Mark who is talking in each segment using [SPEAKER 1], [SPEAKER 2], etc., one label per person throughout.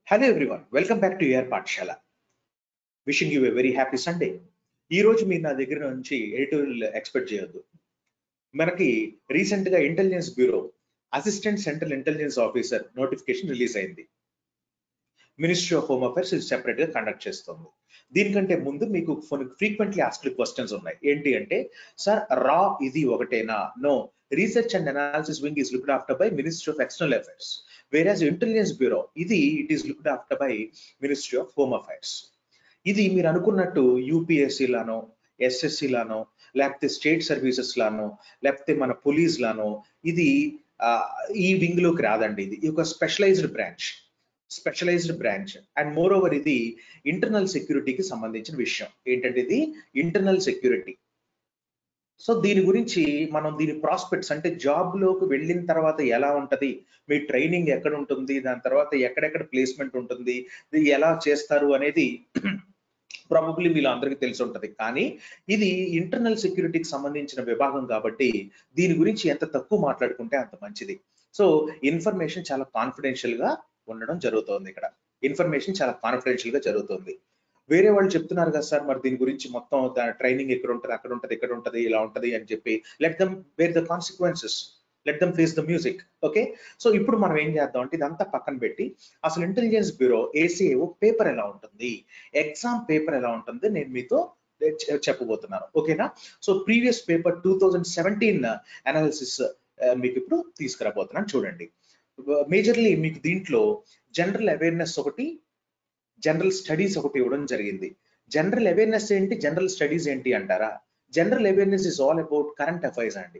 [SPEAKER 1] Hello everyone welcome back to ఇయర్ పాఠశాల wishing you a very happy Sunday ఈ రోజు మీరు నా దగ్గర నుంచి ఎడిటోరియల్ ఎక్స్పెక్ట్ చేయొద్దు మనకి రీసెంట్ గా intelligence bureau assistant central intelligence officer notification release అయింది మినిస్ట్రీ ఆఫ్ హోమ్ అఫైర్స్ ఇది సెపరేట్ గా కండక్ట్ చేస్తుంది దీనికంటే ముందు మీకు ఫ్రీక్వెంట్లీ ఆస్క్డ్ క్వశ్చన్స్ ఉన్నాయి ఏంటి అంటే సార్ రా ఇది ఒకటేనా no research and analysis wing is looked after by ministry of external affairs whereas intelligence bureau ఇది it is looked after by ministry of home affairs ఇది మీరు అనుకున్నట్టు యూపీఎస్సీ లానో ఎస్ఎస్సి లానో లేకపోతే స్టేట్ సర్వీసెస్ లానో లేకపోతే మన పోలీస్ లానో ఇది ఈ వింగ్ లోకి రాదండి ఇది ఒక specialized branch specialized branch and more over ఇది ఇంటర్నల్ సెక్యూరిటీకి సంబంధించిన విషయం ఏంటంటే ఇది ఇంటర్నల్ సెక్యూరిటీ సో దీని గురించి మనం దీని ప్రాస్పెక్ట్స్ అంటే జాబ్ లోకి వెళ్ళిన తర్వాత ఎలా ఉంటది మీ ట్రైనింగ్ ఎక్కడ ఉంటుంది దాని తర్వాత ఎక్కడెక్కడ ప్లేస్మెంట్ ఉంటుంది ఇది ఎలా చేస్తారు అనేది ప్రాబబ్లీ మీలో అందరికీ తెలిసి ఉంటది కానీ ఇది ఇంటర్నల్ సెక్యూరిటీకి సంబంధించిన విభాగం కాబట్టి దీని గురించి ఎంత తక్కువ మాట్లాడుకుంటే అంత మంచిది సో ఇన్ఫర్మేషన్ చాలా కాన్ఫిడెన్షియల్ గా ఉండడం జరుగుతుంది ఇక్కడ ఇన్ఫర్మేషన్ చాలా కాన్ఫిడెన్షియల్ గా జరుగుతుంది వేరే వాళ్ళు చెప్తున్నారు కదా సార్ మరి దీని గురించి మొత్తం ట్రైనింగ్ ఇక్కడ ఉంటుంది అక్కడ ఉంటుంది ఇక్కడ ఉంటుంది ఇలా ఉంటుంది అని చెప్పి let them bear the consequences let them face the music okay so ఇప్పుడు మనం ఏం చేద్దాం అంటే ఇదంతా పక్కన పెట్టి అసలు ఇంటెలిజెన్స్ బ్యూరో ఏసీఏఓ పేపర్ ఎలా ఉంటుంది ఎగ్జామ్ పేపర్ ఎలా ఉంటుంది నేను మీతో చెప్పబోతున్నాను ఓకేనా so previous paper two thousand seventeen analysis మీకు ఇప్పుడు తీసుకురాబోతున్నాను చూడండి మేజర్లీ మీకు దీంట్లో జనరల్ అవేర్నెస్ ఒకటి జనరల్ స్టడీస్ ఒకటి ఇవ్వడం జరిగింది జనరల్ అవేర్నెస్ ఏంటి జనరల్ స్టడీస్ ఏంటి అంటారా general awareness is all about current affairs అండి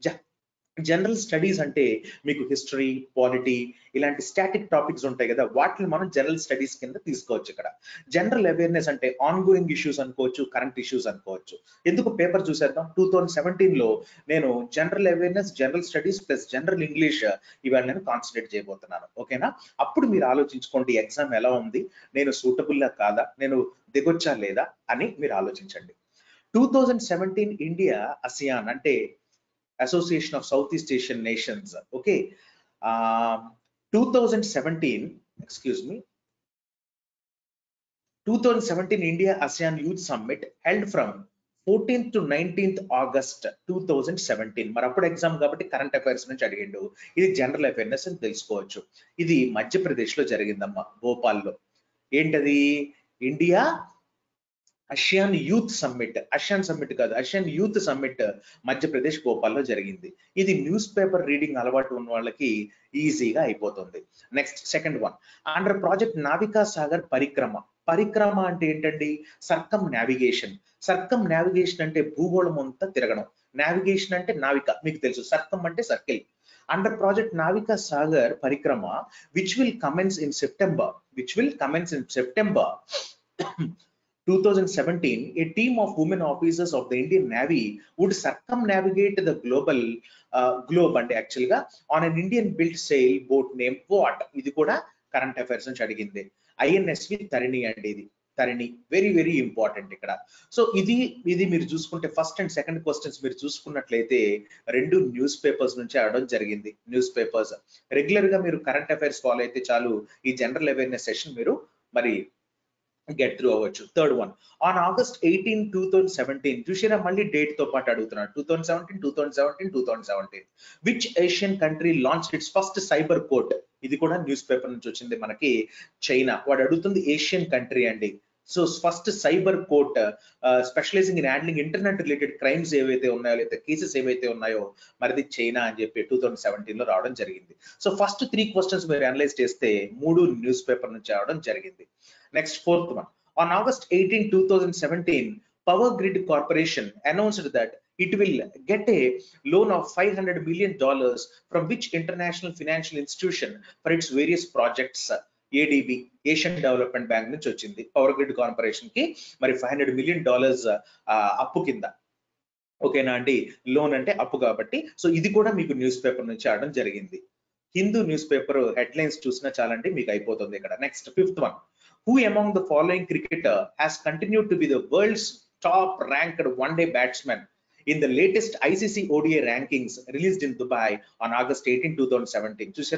[SPEAKER 1] జనరల్ స్టడీస్ అంటే మీకు హిస్టరీ పాలిటీ ఇలాంటి స్టాటిక్ టాపిక్స్ ఉంటాయి కదా వాటిని మనం జనరల్ స్టడీస్ కింద తీసుకోవచ్చు ఇక్కడ జనరల్ అవేర్నెస్ అంటే ఆన్ గోయింగ్ ఇష్యూస్ అనుకోవచ్చు కరెంట్ ఇష్యూస్ అనుకోవచ్చు ఎందుకు పేపర్ చూసేద్దాం టూ థౌజండ్ సెవెంటీన్ లో నేను general awareness general studies plus general English ఇవన్నీ నేను కాన్సన్ట్రేట్ చేయబోతున్నాను ఓకేనా అప్పుడు మీరు ఆలోచించుకోండి ఎగ్జామ్ ఎలా ఉంది నేను సూటబుల్ కాదా నేను దిగొచ్చా లేదా అని మీరు ఆలోచించండి two thousand seventeen India ASEAN అంటే association of south east Asian nations okay two thousand seventeen excuse me two thousand seventeen India ASEAN youth summit held from fourteenth to nineteenth August two thousand seventeen మరి అప్పుడు exam కాబట్టి current affairs నుంచి అడిగిండు ఇది general awareness అని తెలుసుకోవచ్చు ఇది మధ్యప్రదేశ్ లో జరిగిందమ్మా భోపాల్లో ఏంటది India ASEAN youth summit ASEAN summit కాదు అషియాన్ యూత్ సమ్మిట్ మధ్యప్రదేశ్ భోపాల్లో జరిగింది ఇది న్యూస్ పేపర్ రీడింగ్ అలవాటు ఉన్న వాళ్ళకి ఈజీగా అయిపోతుంది next second one under project Navika Sagar పరిక్రమ పరిక్రమ అంటే ఏంటండి సర్కమ్ నావిగేషన్ సర్కమ్ నావిగేషన్ అంటే భూగోళం అంతా తిరగడం నావిగేషన్ అంటే నావిక మీకు తెలుసు సర్కమ్ అంటే circle under project Navika Sagar Parikrama which will commence in September which will commence in September 2017, a team of women officers of the Indian Navy would circumnavigate the global uh, globe and actually on an Indian built sail boat named what? ఇది కూడా current affairs నుంచి అడిగింది INSV Tarini అండి ఇది Tarini very very important ఇక్కడ so ఇది ఇది మీరు చూసుకుంటే ఫస్ట్ అండ్ సెకండ్ క్వశ్చన్స్ మీరు చూసుకున్నట్లయితే రెండు న్యూస్ పేపర్స్ నుంచి అడగడం జరిగింది న్యూస్ పేపర్స్ రెగ్యులర్ గా మీరు కరెంట్ అఫైర్స్ ఫాలో అయితే చాలు ఈ జనరల్ అవేర్నెస్ సెషన్ మీరు మరి గెట్ త్రూ అవ్వచ్చు third one on August eighteen two thousand seventeen చూసారా మళ్ళీ డేట్ తో పాటు అడుగుతున్నాడు two thousand seventeen two thousand seventeen two thousand seventeen which Asian country launch its first cyber court ఇది కూడా న్యూస్ పేపర్ నుంచి వచ్చింది మనకి చైనా వాడు అడుగుతుంది ఏషియన్ కంట్రీ అండి so first cyber court specializing in handling internet related crimes ఏవైతే ఉన్నాయో లేదా కేసెస్ ఏవైతే ఉన్నాయో మరిది చైనా అని చెప్పి టూ థౌసండ్ సెవెంటీన్ లో రావడం జరిగింది సో ఫస్ట్ త్రీ క్వశ్చన్స్ మీరు అనలైజ్ చేస్తే మూడు న్యూస్ పేపర్ నుంచి రావడం జరిగింది next fourth one on August eighteen two thousand seventeen power grid corporation announced that it will get a loan of 500 million dollars from which international financial institution for its various projects ADB Asian development bank నుంచి వచ్చింది power grid corporation కి మరి five hundred million dollars అప్పు కింద ఓకేనా అండి loan అంటే అప్పు కాబట్టి సో ఇది కూడా మీకు న్యూస్ పేపర్ నుంచి ఆడడం జరిగింది హిందూ న్యూస్ పేపర్ హెడ్లైన్స్ చూసినా చాలండి మీకు అయిపోతుంది ఇక్కడ next fifth one who among the following cricketer has continue to be the world's top ranked one day batsmen in the latest ICC ODI rankings released in Dubai on August 18, 2017. చూసారా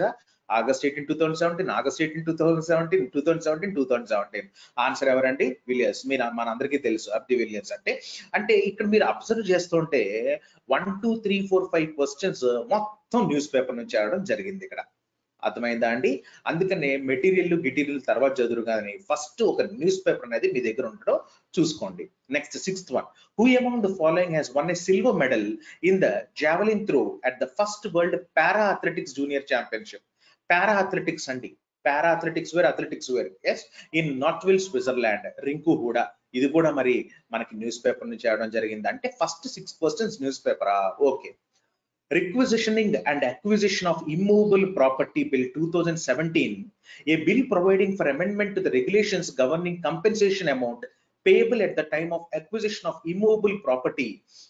[SPEAKER 1] August eighteen two thousand seventeen August eighteen two thousand seventeen two thousand seventeen two thousand seventeen answer ఎవరండి Villiers మీరు మన అందరికీ తెలుసు అబ్ది Villiers అంటే అంటే ఇక్కడ మీరు అబ్జర్వ్ చేస్తుంటే one two three four five questions మొత్తం న్యూస్ పేపర్ నుంచి ఆడడం జరిగింది ఇక్కడ అర్థమైందా అండి అందుకనే మెటీరియల్ గిటీరియల్ తర్వాత చదువు కానీ ఫస్ట్ ఒక న్యూస్ పేపర్ అనేది మీ దగ్గర ఉండడం చూసుకోండి next sixth one who among the following has won a silver medal in the javelin throw at the first world para athletics junior championship para athletics అండి para athletics where athletics where is in Nottwil Switzerland Rinku కూడా ఇది కూడా మరి మనకి news paper నుంచి చేయడం జరిగింది అంటే ఫస్ట్ సిక్స్ క్వశ్చన్స్ న్యూస్ పేపరా okay requisitioning and acquisition of immovable property bill 2017 a bill providing for amendment to the regulations governing compensation amount payable at the time of acquisition of immovable property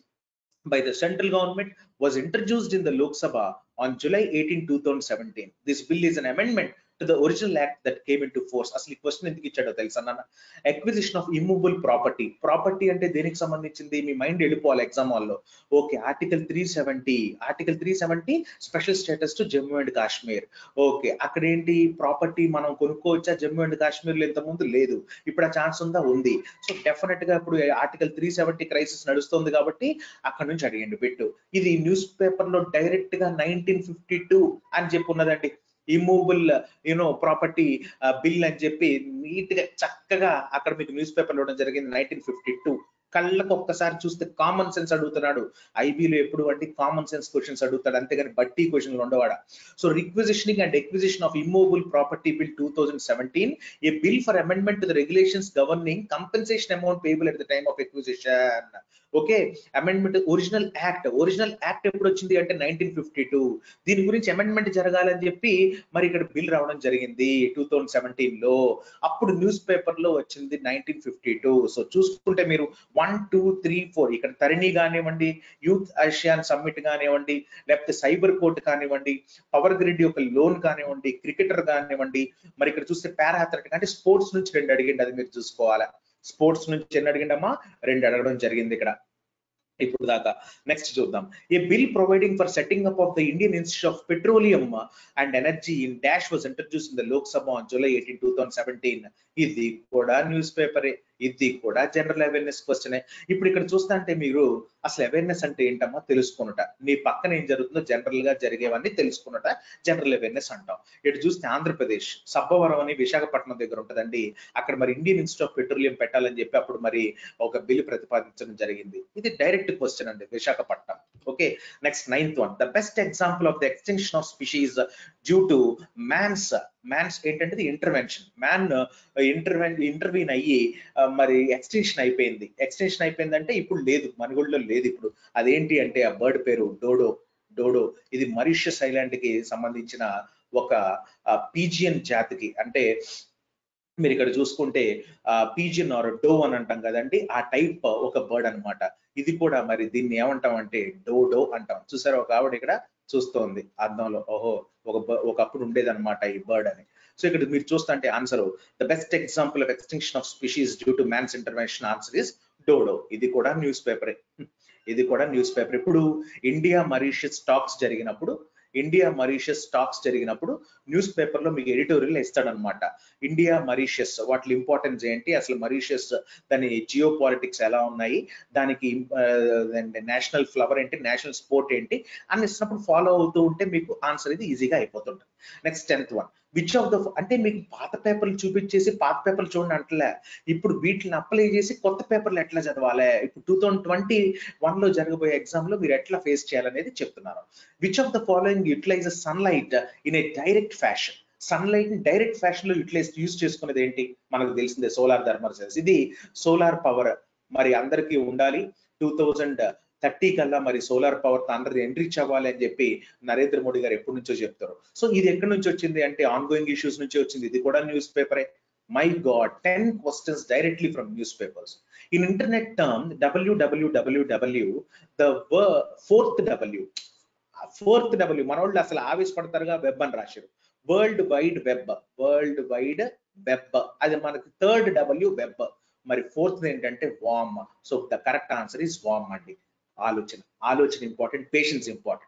[SPEAKER 1] by the central government was introduced in the Lok Sabha on July 18 2017 this bill is an amendment to the original act that came into force అసలు ఈ question ఎందుకు ఇచ్చాడో తెలుసా నాన్న acquisition of immovable property property అంటే దేనికి సంబంధించింది మీ మైండ్ వెళ్ళిపోవాలి ఎగ్జామ్ హాల్లో okay article three seventy article three seventy special status to Jammu and Kashmir okay అక్కడ ఏంటి ప్రాపర్టీ మనం కొనుక్కోవచ్చా జమ్మూ అండ్ కాశ్మీర్ లో ఇంతకుముందు లేదు ఇప్పుడు ఆ ఛాన్స్ ఉందా ఉంది సో డెఫినెట్ గా ఇప్పుడు ఆర్టికల్ త్రీ సెవెంటీ క్రైసిస్ నడుస్తుంది కాబట్టి అక్కడ నుంచి అడిగండి పెట్టు ఇది న్యూస్ పేపర్ లో డైరెక్ట్ గా నైన్టీన్ ఫిఫ్టీ టూ అని చెప్పి ఉన్నదండి ఇమూవబుల్ యూనో ప్రాపర్టీ బిల్ అని చెప్పి నీట్ గా చక్కగా అక్కడ మీకు న్యూస్ పేపర్ ఇవ్వడం జరిగింది నైన్టీన్ ఫిఫ్టీ టూ కళ్ళకు ఒక్కసారి చూస్తే కామన్ సెన్స్ అడుగుతున్నాడు ఐబీలో ఎప్పుడు అంటే కామన్ సెన్స్ క్వశ్చన్స్ అడుగుతాడు అంతేగాని బట్టి క్వశ్చన్లు ఉండవాడ so requisitioning and acquisition of immovable property bill two thousand seventeen a bill for amendment to the regulations governing compensation amount payable at the time of acquisition okay amendment original act original act ఎప్పుడు వచ్చింది అంటే nineteen fifty two దీని గురించి amendment జరగాలని చెప్పి మరి ఇక్కడ bill రావడం జరిగింది టూ థౌజండ్ సెవెంటీన్ లో అప్పుడు న్యూస్ పేపర్ లో వచ్చింది నైన్టీన్ ఫిఫ్టీ టూ సో చూసుకుంటే మీరు వన్ టూ త్రీ ఫోర్ ఇక్కడ తరిణి కానివ్వండి యూత్ ఆసియాన్ సమ్మిట్ కానివ్వండి లేకపోతే సైబర్ కోర్ట్ కానివ్వండి పవర్ గ్రిడ్ యొక్క లోన్ కానివ్వండి క్రికెటర్ కానివ్వండి మరి ఇక్కడ చూస్తే పారా అథ్లెటిక్ అంటే స్పోర్ట్స్ నుంచి రెండు అడిగిండి అది మీరు చూసుకోవాలా స్పోర్ట్స్ నుంచి ఎన్ని అడిగిండమ్మా రెండు అడగడం జరిగింది ఇక్కడ ఇప్పుడు దాకా నెక్స్ట్ చూద్దాం a bill providing for setting up of the Indian institute of petroleum and energy in dash was introduce in the Lok Sabha on July eighteen two thousand seventeen ఇది కూడా న్యూస్ పేపరే ఇది కూడా జనరల్ అవేర్నెస్ క్వశ్చనే ఇప్పుడు ఇక్కడ చూస్తా అంటే మీరు అసలు అవేర్నెస్ అంటే ఏంటమ్మా తెలుసుకున్నట నీ పక్కన ఏం జరుగుతుందో జనరల్ గా జరిగేవన్నీ తెలుసుకున్నట జనరల్ అవేర్నెస్ అంటాం ఇటు చూస్తే ఆంధ్రప్రదేశ్ సబ్బవరం అని విశాఖపట్నం దగ్గర ఉంటదండి అక్కడ మరి ఇండియన్ ఇన్స్టిట్యూట్ ఆఫ్ పెట్రోలియం పెట్టాలని చెప్పి అప్పుడు మరి ఒక బిల్ ప్రతిపాదించడం జరిగింది ఇది డైరెక్ట్ క్వశ్చన్ అండి Visakhapatnam okay next ninth one the best example of the extension of species due to man's man's ఏంటంటే ఇంటర్వెన్షన్ మ్యాన్ ఇంటర్వెన్ ఇంటర్వ్యూన్ అయ్యి మరి ఎక్స్టెన్షన్ అయిపోయింది ఎక్స్టెన్షన్ అయిపోయిందంటే ఇప్పుడు లేదు మనుగోడులో లేదు ఇప్పుడు అదేంటి అంటే ఆ బర్డ్ పేరు డోడో డోడో ఇది మరిషియస్ ఐలాండ్ కి సంబంధించిన ఒక పీజియన్ జాతికి అంటే మీరు ఇక్కడ చూసుకుంటే పీజియన్ ఆర్ డో అని అంటాం కదండి ఆ టైప్ ఒక బర్డ్ అనమాట ఇది కూడా మరి దీన్ని ఏమంటాం అంటే డోడో అంటాం చూసారా ఒక ఆవిడ ఇక్కడ చూస్తోంది అర్థంలో ఓహో ఒక ఒకప్పుడు ఉండేదన్నమాట ఈ బర్డ్ అని సో ఇక్కడ మీరు చూస్తుంటే answer the best example of extinction of species due to man's intervention answer is dodo ఇది కూడా న్యూస్ పేపరే ఇది కూడా న్యూస్ పేపర్ ఇప్పుడు ఇండియా మరీషియస్ స్టాక్స్ జరిగినప్పుడు ఇండియా మరీషియస్ స్టాక్స్ జరిగినప్పుడు న్యూస్ పేపర్ లో మీకు ఎడిటోరియల్ ఇస్తాడనమాట ఇండియా మరీషియస్ వాటి ఇంపార్టెన్స్ ఏంటి అసలు మరీషియస్ దాని జియో పాలిటిక్స్ ఎలా ఉన్నాయి దానికి నేషనల్ ఫ్లవర్ ఏంటి నేషనల్ స్పోర్ట్ ఏంటి అని ఇచ్చినప్పుడు ఫాలో అవుతూ ఉంటే మీకు ఆన్సర్ ఇది ఈజీగా అయిపోతుంటుంది next tenth one which of the అంటే మీకు పాత పేపర్లు చూపించేసి పాత పేపర్లు చూడండి అంటలే ఇప్పుడు వీటిని అప్లై చేసి కొత్త పేపర్లు ఎట్లా చదవాలి ఇప్పుడు టూ థౌసండ్ ట్వంటీ వన్ లో జరగబోయే ఎగ్జామ్ లో మీరు ఎట్లా ఫేస్ చేయాలనేది చెప్తున్నారు which of the following utilize sunlight in a direct fashion sunlight ని డైరెక్ట్ ఫ్యాషన్ లో యూటిలైజ్ యూజ్ చేసుకునేది ఏంటి మనకు తెలిసిందే సోలార్ థర్మల్ సెల్స్ ఇది సోలార్ పవర్ మరి అందరికీ ఉండాలి టూ థౌజండ్ థర్టీ కల్లా మరి సోలార్ పవర్ తో అందరిది ఎంట్రీచ్ అవ్వాలి అని చెప్పి నరేంద్ర మోడీ గారు ఎప్పటి నుంచో చెప్తారు సో ఇది ఎక్కడి నుంచి వచ్చింది అంటే ఆన్ గోయింగ్ ఇష్యూస్ నుంచి వచ్చింది ఇది కూడా న్యూస్ పేపరే my god ten questions directly from news papers in internet term W W W W the fourth W fourth W మన వాళ్ళు అసలు ఆవేశపడతారుగా వెబ్ అని రాశారు world wide web world wide web అది మనకి థర్డ్ డబ్ల్యూ వెబ్ మరి ఫోర్త్ ఏంటంటే wam so the correct answer is wam అండి ఆలోచన ఆలోచన important patience important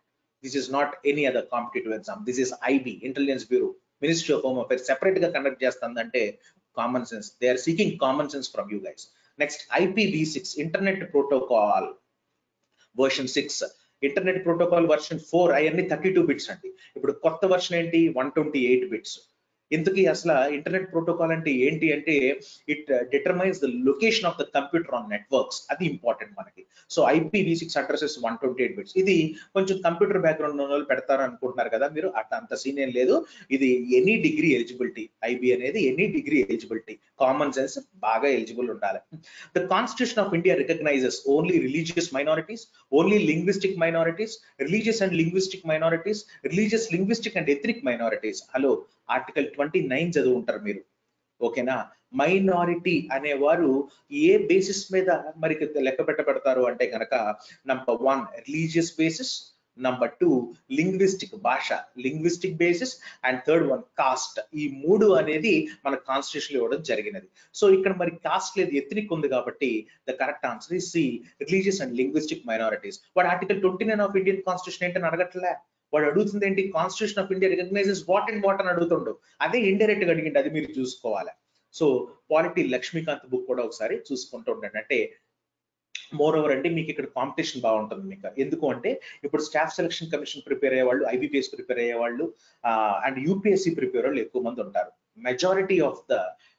[SPEAKER 1] this is not any other competitive exam this is IB intelligence bureau ministry of home affairs separate గా conduct చేస్తుందంటే common sense they are seeking common sense from you guys next IPv six internet protocol version six internet protocol version four అవన్నీ thirty two bits అండి ఇప్పుడు కొత్త version ఏంటి one twenty eight bits ఇంతకీ అసలు internet protocol అంటే ఏంటి అంటే it determines the location of the computer on networks అది ఇంపార్టెంట్ మనకి so IPv six addresses one twenty eight bits ఇది కొంచెం కంప్యూటర్ బ్యాక్గ్రౌండ్ ఉన్న వాళ్ళు పెడతారు అనుకుంటున్నారు కదా మీరు అట్లా అంత సీన్ ఏం లేదు ఇది ఎనీ డిగ్రీ ఎలిజిబిలిటీ ఐబి అనేది any degree eligibility common sense బాగా ఎలిజిబుల్ ఉండాలి the constitution of India recognises only religious minorities only linguistic minorities religious and linguistic minorities religious linguistic and ethnic minorities hello article twenty nine చదువుంటారు మీరు ఓకేనా minority అనేవారు ఏ basis మీద మరి లెక్క పెట్టబడతారు అంటే కనుక number one religious basis number two linguistic భాష linguistic basis and third one caste ఈ మూడు అనేది మన కాన్స్టిట్యూషన్ ఇవ్వడం జరిగినది సో ఇక్కడ మరి కాస్ట్ లేదు ఎత్నిక్ ఉంది కాబట్టి ద కరెక్ట్ ఆన్సర్ ఈ C religious and linguistic minorities వాడు article twenty nine of Indian constitution ఏంటని అడగట్లే వాడు అడుగుతుంది ఏంటి constitution of India recognises what and what అని అడుగుతుండు అదే ఇండైరెక్ట్ గా అడిగింది అది మీరు చూసుకోవాలి సో పాలిటీ లక్ష్మీకాంత్ బుక్ కూడా ఒకసారి చూసుకుంటూ ఉండండి అంటే మోర్ ఓవర్ అంటే మీకు ఇక్కడ కాంపిటీషన్ బాగుంటుంది మీకు ఎందుకు అంటే ఇప్పుడు స్టాఫ్ సెలక్షన్ కమిషన్ ప్రిపేర్ అయ్యే వాళ్ళు ఐబీపీఎస్ ప్రిపేర్ అయ్యే వాళ్ళు అండ్ యూపీఎస్సీ ప్రిపేర్ వాళ్ళు ఎక్కువ మంది ఉంటారు majority of the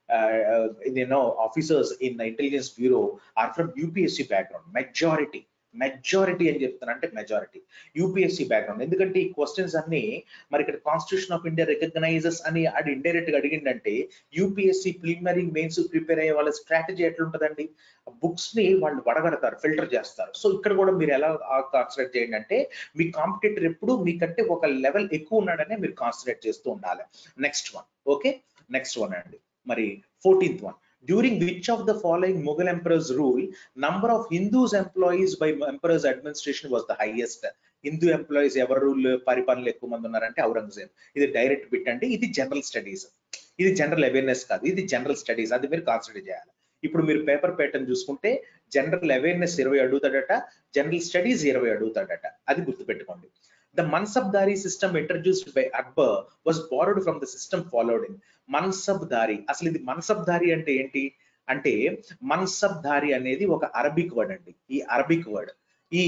[SPEAKER 1] you know officers in intelligence bureau are from UPSC background majority majority అని చెప్తాను అంటే మెజారిటీ యూపీఎస్సీ బ్యాక్గ్రౌండ్ ఎందుకంటే ఈ క్వశ్చన్స్ అన్ని మరి ఇక్కడ కాన్స్టిట్యూషన్ ఆఫ్ ఇండియా రికగ్నైజెస్ అని అది ఇండైరెక్ట్ గా అడిగిందంటే యూపీఎస్సీ ప్రిలిమినరీ మెయిన్స్ ప్రిపేర్ అయ్యే వాళ్ళ స్ట్రాటజీ ఎట్లుంటదండి బుక్స్ ని వాళ్ళు వడగడతారు ఫిల్టర్ చేస్తారు సో ఇక్కడ కూడా మీరు ఎలా కాన్సన్ట్రేట్ చేయండి అంటే మీ కాంపిటేటర్ ఎప్పుడు మీకంటే ఒక లెవెల్ ఎక్కువ ఉన్నాడనే మీరు కాన్సన్ట్రేట్ చేస్తూ ఉండాలి next one okay next one అండి మరి fourteenth one during which of the following Mughal emperor's rule, number of Hindus employees by emperor's administration was the highest. Hindu employees ఎవరు రూల్ పరిపాలనలు ఎక్కువ మంది ఉన్నారంటే ఔరంగజేబ్ ఇది డైరెక్ట్ బిట్ అంటే ఇది జనరల్ స్టడీస్ ఇది జనరల్ అవేర్నెస్ కాదు ఇది జనరల్ స్టడీస్ అది మీరు కాన్సన్ట్రేట్ చేయాలి ఇప్పుడు మీరు పేపర్ ప్యాటర్న్ చూసుకుంటే జనరల్ అవేర్నెస్ ఇరవై అడుగుతాడట జనరల్ స్టడీస్ ఇరవై అడుగుతాడట అది గుర్తుపెట్టుకోండి The Mansabdari system introduced by Akbar was borrowed from the system followed in Mansabdari. అసలు ఇది మన్సబ్దారి అంటే ఏంటి అంటే మన్సబ్దారి అనేది ఒక అరబిక్ వర్డ్ అండి ఈ అరబిక్ వర్డ్ ఈ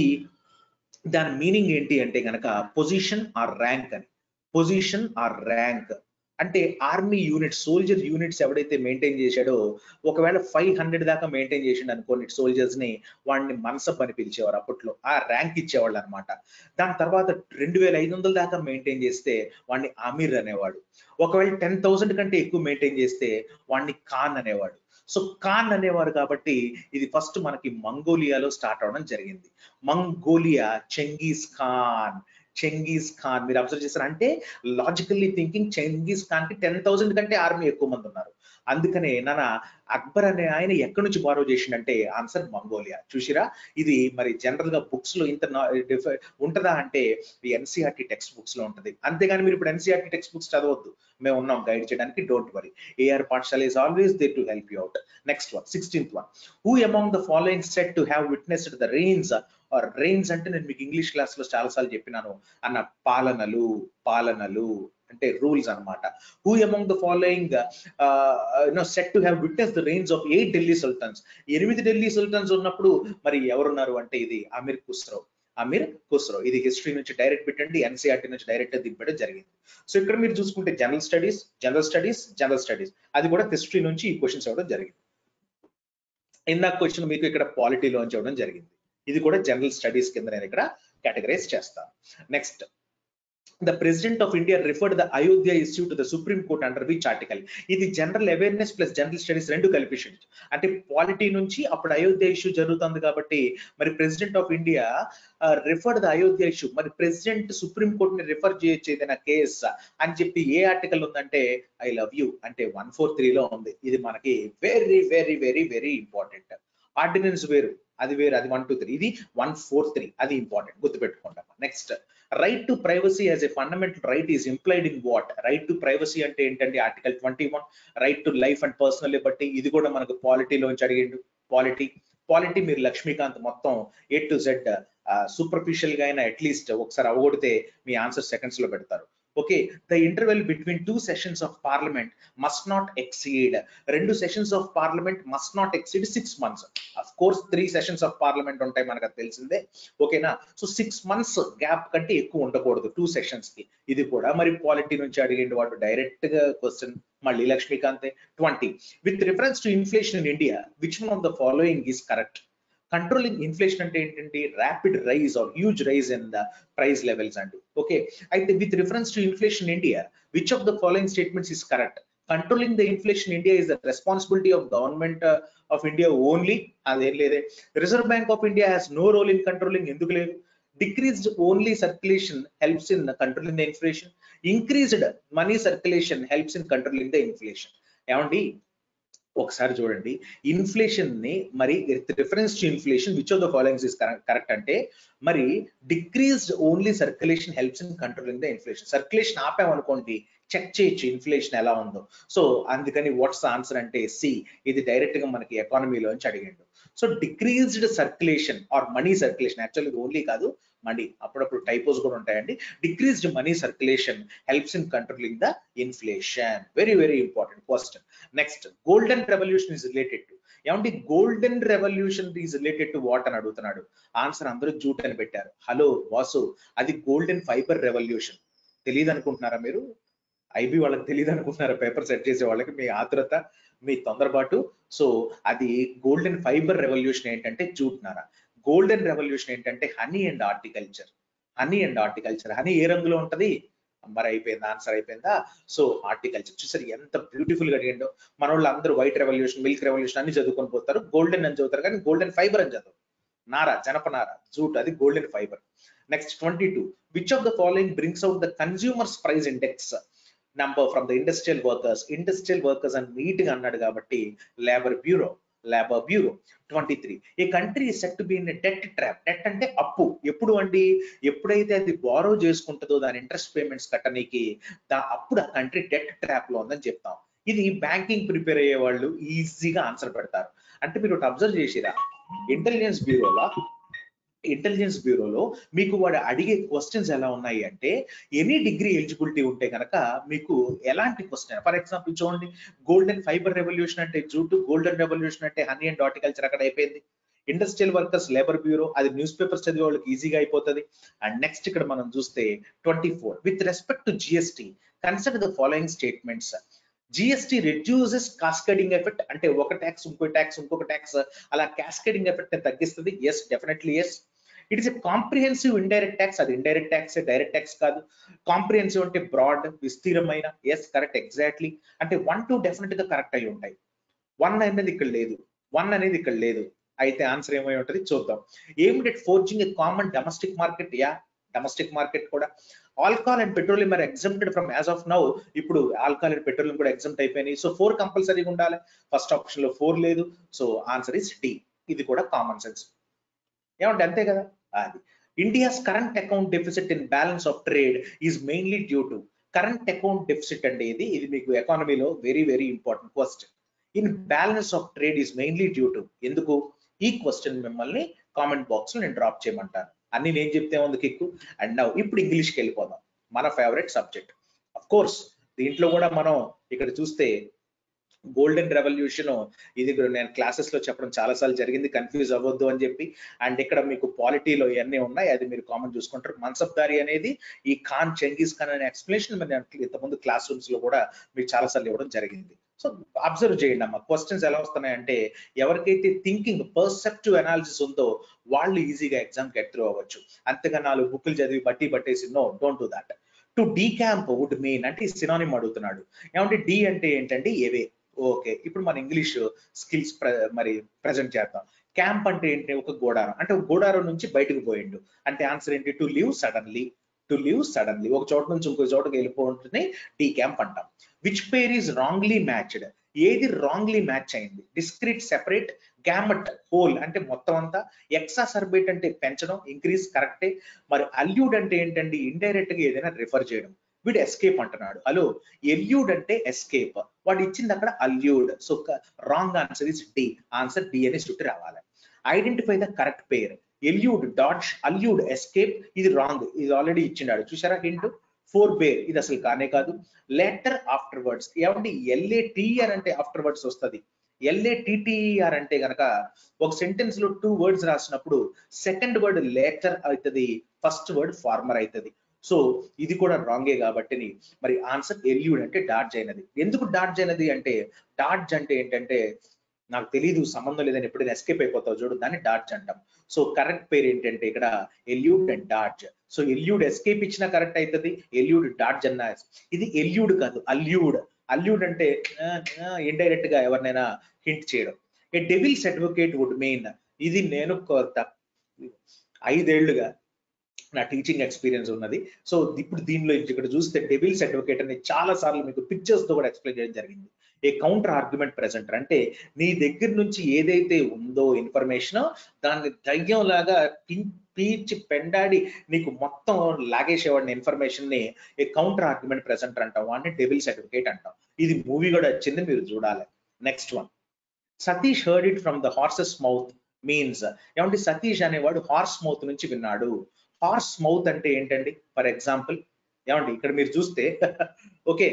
[SPEAKER 1] దాని మీనింగ్ ఏంటి అంటే గనక పొజిషన్ ఆర్ ర్యాంక్ అని పొజిషన్ ఆర్ ర్యాంక్ అంటే ఆర్మీ యూనిట్ సోల్జర్ యూనిట్స్ ఎవడైతే మెయింటైన్ చేశాడో ఒకవేళ ఫైవ్ హండ్రెడ్ దాకా మెయింటైన్ చేసిండు అనుకోండి సోల్జర్స్ ని వాడిని మన్సబ్ అని పిలిచేవారు అప్పట్లో ఆ ర్యాంక్ ఇచ్చేవాళ్ళు అనమాట దాని తర్వాత రెండు వేల ఐదు వందల దాకా మెయింటైన్ చేస్తే వాడిని అమీర్ అనేవాడు ఒకవేళ టెన్ థౌసండ్ కంటే ఎక్కువ మెయింటైన్ చేస్తే వాడిని ఖాన్ అనేవాడు సో ఖాన్ అనేవారు కాబట్టి ఇది ఫస్ట్ మనకి మంగోలియాలో స్టార్ట్ అవడం జరిగింది Mongolia Genghis Khan Genghis Khan మీరు అబ్జర్వ్ చేశారు అంటే లాజికల్లీ థింకింగ్ చెంగీస్ ఖాన్ కి టెన్ థౌసండ్ కంటే ఆర్మీ ఎక్కువ మంది ఉన్నారు అందుకనే నాన్న అక్బర్ అనే ఆయన ఎక్కడి నుంచి బారో చేసిండంటే ఆన్సర్ మంగోలియా చూసిరా ఇది మరి జనరల్ గా బుక్స్ లో ఇంత ఉంటదా అంటే ఎన్సీఆర్టీ టెక్స్ట్ బుక్స్ లో ఉంటది అంతేగాని మీరు ఇప్పుడు ఎన్సీఆర్టీ టెక్స్ట్ బుక్స్ చదవద్దు మేము ఉన్నాం గైడ్ చేయడానికి don't worry AR Pathashala is always there to help you out next one sixteenth one who among the following set to have witnessed the reigns or reigns అంటే నేను మీకు ఇంగ్లీష్ క్లాస్ లో చాలా సార్లు చెప్పినాను అన్న పాలనలు పాలనలు అంటే రూల్స్ అనమాట who among the following no set to have witness the reigns of eight Delhi sultans ఎనిమిది ఢిల్లీ సుల్తాన్స్ ఉన్నప్పుడు మరి ఎవరున్నారు అంటే ఇది అమీర్ ఖుస్రో అమీర్ ఖుస్రో ఇది హిస్టరీ నుంచి డైరెక్ట్ పెట్టండి ఎన్సీఆర్టీ నుంచి డైరెక్ట్ దింపడం జరిగింది సో ఇక్కడ మీరు చూసుకుంటే general studies general studies general studies అది కూడా హిస్టరీ నుంచి ఈ క్వశ్చన్స్ ఇవ్వడం జరిగింది ఇందాక క్వశ్చన్ మీకు ఇక్కడ పాలిటీలోంచి ఇవ్వడం జరిగింది ఇది కూడా జనరల్ స్టడీస్ కింద నేను ఇక్కడ కేటగరైజ్ చేస్తాను next the president of India referred the Ayodhya issue to the Supreme Court under which article? ఇది general awareness plus general studies రెండు కలిపేసింది అంటే పాలిటీ నుంచి అప్పుడు అయోధ్య ఇష్యూ జరుగుతుంది కాబట్టి మరి president of India referred the Ayodhya issue మరి ప్రెసిడెంట్ సుప్రీం కోర్ట్ ని రిఫర్ చేయొచ్చు ఏదైనా కేస్ అని చెప్పి ఏ ఆర్టికల్ ఉందంటే ఐ లవ్ యూ అంటే వన్ ఫోర్ త్రీలో ఉంది ఇది మనకి very very very very important ordinance వేరు అది వేరు అది వన్ టూ త్రీ ఇది వన్ ఫోర్ త్రీ అది ఇంపార్టెంట్ గుర్తుపెట్టుకుంటాం next right to privacy as a fundamental right is implied in what right to privacy అంటే ఏంటంటే article twenty one right to life and personal liberty ఇది కూడా మనకు పాలిటీలోంచి అడిగిండు polity polity మీరు లక్ష్మీకాంత్ మొత్తం ఏ టు జెడ్ సూపర్ఫిషియల్ గా అయినా అట్లీస్ట్ ఒకసారి అవగొడితే మీ ఆన్సర్ సెకండ్స్ లో పెడతారు okay the interval between two sessions of parliament must not exceed రెండు sessions of parliament must not exceed six months of course three sessions of parliament ఉంటాయి మనకు అది తెలిసిందే ఓకేనా సో సిక్స్ మంత్స్ గ్యాప్ కంటే ఎక్కువ ఉండకూడదు టూ సెషన్స్ కి ఇది కూడా మరి పాలిటీ నుంచి అడిగిండు వాడు డైరెక్ట్ గా క్వశ్చన్ మళ్ళీ Laxmikanth twenty with reference to inflation in India which one of the following is correct controlling inflation అంటే ఏంటంటే rapid rise or huge rise in the price levels అండి ఓకే అయితే with reference to inflation India which of the following statements is correct controlling the inflation India is the responsibility of government of India only అదేం లేదే reserve bank of India has no role in controlling ఎందుకు లేదు decreased only circulation helps in controlling the inflation increased money circulation helps in controlling the inflation ఏమండి ఒకసారి చూడండి inflation ని మరి reference to inflation which of the followings is correct అంటే మరి decreased only circulation helps in controlling the inflation circulation ఆపామనుకోండి check చేయొచ్చు inflation ఎలా ఉందో సో అందుకని వాట్స్ ఆన్సర్ అంటే సి ఇది డైరెక్ట్ గా మనకి ఎకానమీలోంచి అడిగిండు so decreased circulation or money circulation actually only కాదు మనీ అప్పుడప్పుడు టైపోస్ కూడా ఉంటాయండి decreased money circulation helps in controlling the inflation very very important question next golden revolution is related to ఏమంటే golden revolution is related to what అని అడుగుతున్నాడు answer అందరూ jute అని పెట్టారు హలో వాసు అది గోల్డెన్ ఫైబర్ రెవల్యూషన్ తెలియదు అనుకుంటున్నారా మీరు ఐబీ వాళ్ళకి తెలియదు అనుకుంటున్నారా పేపర్ సెట్ చేసే వాళ్ళకి మీ ఆతురత మీ తొందరపాటు సో అది గోల్డెన్ ఫైబర్ రెవల్యూషన్ ఏంటంటే జూట్నారా గోల్డెన్ రెవల్యూషన్ ఏంటంటే honey and horticulture honey and horticulture honey ఏ రంగులో ఉంటది మరి అయిపోయింది ఆన్సర్ అయిపోయిందా సో హార్టికల్చర్ చూసారు ఎంత బ్యూటిఫుల్ గా అడిగిండో మన వాళ్ళు అందరూ వైట్ రెవల్యూషన్ మిల్క్ రెవల్యూషన్ అన్ని చదువుకొని పోతారు గోల్డెన్ అని చదువుతారు కానీ గోల్డెన్ ఫైబర్ అని చదువు నారా జనపనార జూట్ అది golden fibre next twenty two which of the following brings out the consumers price index number from the industrial workers industrial workers అని నీట్ గా అన్నాడు కాబట్టి labour bureau labour bureau twenty three a country set to be in debt trap debt అంటే అప్పు ఎప్పుడు అండి ఎప్పుడైతే అది బారో చేసుకుంటుందో దాని ఇంట్రెస్ట్ పేమెంట్స్ కట్టనీకి దా అప్పుడు ఆ కంట్రీ డెట్ ట్రాప్ లో ఉందని చెప్తాం ఇది బ్యాంకింగ్ ప్రిపేర్ అయ్యే వాళ్ళు ఈజీగా ఆన్సర్ పెడతారు అంటే మీరు ఒకటి అబ్జర్వ్ చేసిరా ఇంటెలిజెన్స్ బ్యూరోలో ఇంటెలిజెన్స్ బ్యూరోలో మీకు వాడు అడిగే క్వశ్చన్స్ ఎలా ఉన్నాయి అంటే ఎనీ డిగ్రీ ఎలిజిబిలిటీ ఉంటే కనుక మీకు ఎలాంటి క్వశ్చన్ ఫర్ ఎగ్జాంపుల్ చూడండి గోల్డెన్ ఫైబర్ రెవల్యూషన్ అంటే జూట్ గోల్డెన్ రెవల్యూషన్ అంటే హనీ అండ్ హార్టికల్చర్ అక్కడ అయిపోయింది ఇండస్ట్రియల్ వర్కర్స్ లేబర్ బ్యూరో అది న్యూస్ పేపర్స్ చదివే వాళ్ళకి ఈజీగా అయిపోతుంది అండ్ నెక్స్ట్ ఇక్కడ మనం చూస్తే twenty four with respect to GST consider the following statements GST reduces cascading effect అంటే ఒక ట్యాక్స్ ఇంకో ట్యాక్స్ ఇంకొక ట్యాక్స్ అలా కాస్కేడింగ్ ఎఫెక్ట్ ని తగ్గిస్తుంది yes definitely yes it is a comprehensive indirect tax అది ఇండైరెక్ట్ ట్యాక్స్ డైరెక్ట్ ట్యాక్స్ కాదు comprehensive అంటే బ్రాడ్ విస్తీర్ణమైన ఎస్ కరెక్ట్ ఎగ్జాక్ట్లీ అంటే వన్ టూ డెఫినెట్ గా కరెక్ట్ అయి ఉంటాయి వన్ అనేది ఇక్కడ లేదు వన్ అనేది ఇక్కడ లేదు అయితే ఆన్సర్ ఏమై ఉంటుంది చూద్దాం ఏమిటి forging a common domestic market yeah domestic market కూడా alcohol and petroleum are exempted from as of now ఇప్పుడు ఆల్కహాల్ అండ్ పెట్రోలియం కూడా ఎగ్జామ్ట్ అయిపోయినాయి సో ఫోర్ కంపల్సరీగా ఉండాలి ఫస్ట్ ఆప్షన్ లో ఫోర్ లేదు సో ఆన్సర్ ఇస్ డి ఇది కూడా కామన్ సెన్స్ ఏమంటే అంతే కదా అది India's current account deficit in balance of trade is mainly due to current account deficit అంటే ఇది ఇది మీకు ఎకానమీలో very very important question in balance of trade is mainly due to ఎందుకు ఈ క్వశ్చన్ మిమ్మల్ని కామెంట్ బాక్స్ లో నేను డ్రాప్ చేయమంటాను అన్ని నేను చెప్తే ఉంది కిక్కు అండ్ నౌ ఇప్పుడు ఇంగ్లీష్కి వెళ్ళిపోదాం మన ఫేవరెట్ సబ్జెక్ట్ అఫ్ కోర్స్ దీంట్లో కూడా మనం ఇక్కడ చూస్తే గోల్డెన్ రెవల్యూషన్ ఇది కూడా నేను క్లాసెస్ లో చెప్పడం చాలా సార్లు జరిగింది కన్ఫ్యూజ్ అవ్వద్దు అని చెప్పి అండ్ ఇక్కడ మీకు పాలిటీలో ఇవన్నీ ఉన్నాయి అది మీరు కామన్ చూసుకుంటారు మన్సబ్దారి అనేది ఈ ఖాన్ చెంగీస్ ఖాన్ అనే ఎక్స్ప్లెనేషన్ మరి ఇంతకుముందు క్లాస్ రూమ్స్ లో కూడా మీకు చాలా సార్లు ఇవ్వడం జరిగింది సో అబ్జర్వ్ చేయండి అమ్మా క్వశ్చన్స్ ఎలా వస్తున్నాయంటే ఎవరికైతే థింకింగ్ పర్సెప్టివ్ అనాలిసిస్ ఉందో వాళ్ళు ఈజీగా ఎగ్జామ్ గెట్ త్రూ అవ్వచ్చు అంతగా నాలుగు బుక్లు చదివి బట్టి పట్టేసి no don't do that to decamp would mean అంటే సినానిమ్ అడుగుతున్నాడు ఏమంటే డి అంటే ఏంటంటే ఏవే ఓకే ఇప్పుడు మన ఇంగ్లీష్ స్కిల్స్ మరి ప్రజెంట్ చేద్దాం క్యాంప్ అంటే ఏంటి ఒక గోడారం అంటే ఒక గోడారం నుంచి బయటకు పోయిండు అంటే ఆన్సర్ ఏంటి to leave suddenly to leave suddenly ఒక చోట నుంచి ఇంకో చోటకి వెళ్ళిపోతుంది డి క్యాంప్ అంటాం which pair is wrongly matched ఏది రాంగ్లీ మ్యాచ్ అయింది డిస్క్రిట్ సెపరేట్ గ్యామట్ హోల్ అంటే మొత్తం అంతా ఎక్సా సర్బేట్ అంటే పెంచడం ఇంక్రీజ్ కరెక్టే మరి అల్యూడ్ అంటే ఏంటండి ఇండైరెక్ట్ గా ఏదైనా రిఫర్ చేయడం వీడు ఎస్కేప్ అంటున్నాడు హలో ఎల్యూడ్ అంటే ఎస్కేప్ వాడు ఇచ్చింది అక్కడ elude so wrong answer is D answer D అని చుట్టూ రావాలి identify the correct pair elude dodge elude escape ఇది రాంగ్ ఇది ఆల్రెడీ ఇచ్చినాడు చూసారా హింట్ ఫోర్ బేర్ ఇది అసలు కానే కాదు లెటర్ ఆఫ్టర్ వర్డ్స్ ఏమంటే ఎల్ఏటిఆర్ అంటే ఆఫ్టర్ వర్డ్స్ వస్తుంది ఎల్ఏటిటిఆర్ అంటే గనక ఒక సెంటెన్స్ లో టూ వర్డ్స్ రాసినప్పుడు సెకండ్ వర్డ్ లేటర్ అవుతుంది ఫస్ట్ వర్డ్ ఫార్మర్ అవుతుంది సో ఇది కూడా రాంగే కాబట్టి మరి ఆన్సర్ ఎల్యూడ్ అంటే డాడ్జ్ అయినది ఎందుకు డాడ్జ్ అయినది అంటే డాడ్జ్ అంటే ఏంటంటే నాకు తెలియదు సంబంధం లేదని ఎప్పుడైనా ఎస్కేప్ అయిపోతావు చూడు దాన్ని డాడ్జ్ అంటాం సో కరెక్ట్ పేరు ఏంటంటే ఇక్కడ elude and dodge so elude escape ఇచ్చినా కరెక్ట్ అవుతుంది ఎల్యూడ్ డాడ్జ్ అన్న ఇది ఎల్యూడ్ కాదు అల్యూడ్ అల్యూడ్ అంటే ఇండైరెక్ట్ గా ఎవరినైనా హింట్ చేయడం a devil's advocate would mean ఇది నేను కొత్త ఐదేళ్లుగా నా టీచింగ్ ఎక్స్పీరియన్స్ ఉన్నది సో ఇప్పుడు దీనిలో ఇక్కడ చూస్తే డెవిల్స్ అడ్వకేట్ అని చాలా సార్లు మీకు పిక్చర్స్ తో కూడా ఎక్స్ప్లెయిన్ చేయడం జరిగింది ఏ కౌంటర్ ఆర్గ్యుమెంట్ ప్రెసెంటర్ అంటే నీ దగ్గర నుంచి ఏదైతే ఉందో ఇన్ఫర్మేషన్ దాన్ని ధైర్యం లాగా పీల్చి పెండాడి నీకు మొత్తం లాగేసేవాడిని ఇన్ఫర్మేషన్ ని ఏ కౌంటర్ ఆర్గ్యుమెంట్ ప్రెసెంటర్ అంటాం వాడిని డెవిల్స్ అడ్వకేట్ అంటాం ఇది మూవీ కూడా వచ్చింది మీరు చూడాలి next one Satish heard it from the horse's mouth means ఏమంటే సతీష్ అనేవాడు హార్స్ మౌత్ నుంచి విన్నాడు హార్స్ మౌత్ అంటే ఏంటండి ఫర్ ఎగ్జాంపుల్ ఏమండి ఇక్కడ మీరు చూస్తే ఓకే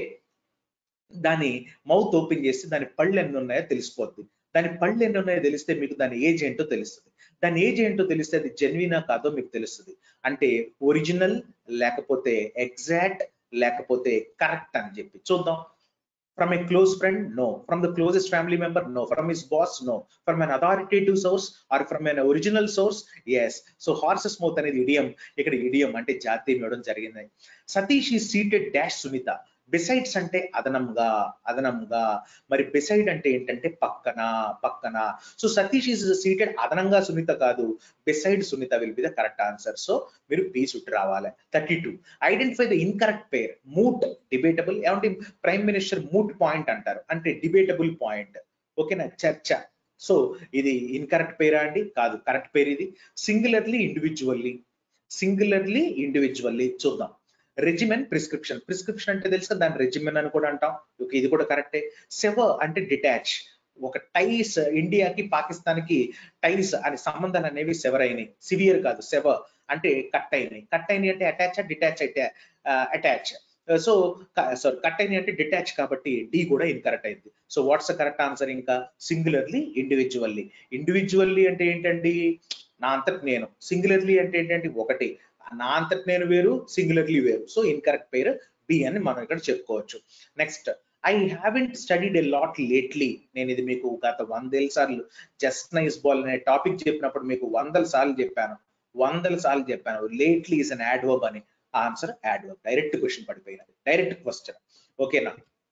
[SPEAKER 1] దాని మౌత్ ఓపెన్ చేస్తే దాని పళ్ళు ఎన్ని ఉన్నాయో తెలిసిపోద్ది దాని పళ్ళు ఎన్ని ఉన్నాయో తెలిస్తే మీకు దాని ఏజ్ ఏంటో తెలుస్తుంది దాని ఏజ్ ఏంటో తెలిస్తే అది జెన్వినా కాదో మీకు తెలుస్తుంది అంటే ఒరిజినల్ లేకపోతే ఎగ్జాక్ట్ లేకపోతే కరెక్ట్ అని చెప్పి చూద్దాం from a close friend no from the closest family member no from his boss no from an authoritative source or from an original source yes so horse's mouth అనేది idiom ఇక్కడ idiom అంటే జాతీయం ఇవ్వడం జరిగింది సతీష్ ఈ సీటెడ్ డాష్ సునీత బిసైడ్స్ అంటే అదనంగా అదనంగా మరి బిసైడ్ అంటే ఏంటంటే పక్కన పక్కన సో సతీష్ ఈజ్ సీటెడ్ అదనంగా సునీత కాదు beside Sunita will be the correct answer so మీరు పీ చుట్టూ రావాలి thirty two identify the incorrect pair moot debatable ఏమంటే ప్రైమ్ మినిస్టర్ మూట్ పాయింట్ అంటారు అంటే డిబేటబుల్ పాయింట్ ఓకేనా చర్చ సో ఇది ఇన్కరెక్ట్ పేరా అండి కాదు కరెక్ట్ పేరు ఇది సింగులర్లీ ఇండివిజువల్లీ సింగులర్లీ ఇండివిజువల్లీ చూద్దాం రెజిమెన్ ప్రిస్క్రిప్షన్ ప్రిస్క్రిప్షన్ అంటే తెలుసు కదా దాని రెజిమెన్ అని కూడా అంటాం ఓకే ఇది కూడా కరెక్టే సెవ అంటే డిటాచ్ ఒక టైస్ ఇండియాకి పాకిస్తాన్ కి టైస్ అనే సంబంధాలు అనేవి సెవర్ అయినాయి సివియర్ కాదు సెవర్ అంటే కట్ అయినాయి కట్ అయినాయి అంటే అటాచ్ డిటాచ్ అయితే అటాచ్ సో సారీ కట్ అయినాయి అంటే డిటాచ్ కాబట్టి డి కూడా ఇన్కరెక్ట్ అయింది సో వాట్స్ కరెక్ట్ ఆన్సర్ ఇంకా సింగులర్లీ ఇండివిజువల్లీ ఇండివిజువల్లీ అంటే ఏంటండి నా అంతటి నేను సింగులర్లీ అంటే ఏంటంటే ఒకటి నా అంతటి నేను వేరు సింగులర్లీ వేరు సో ఇన్కరెక్ట్ పేరు బి అని మనం ఇక్కడ చెప్పుకోవచ్చు next I haven't studied a lot lately నేను ఇది మీకు గత వందేల సార్లు జస్ట్ నైస్ బాల్ అనే టాపిక్ చెప్పినప్పుడు మీకు వందల సార్లు చెప్పాను వందల సార్లు చెప్పాను లేట్లీ ఇస్ అన్ యాడ్వర్బ్ అని ఆన్సర్ యాడ్వర్బ్ డైరెక్ట్ క్వశ్చన్ పడిపోయినది డైరెక్ట్ క్వశ్చన్ ఓకేనా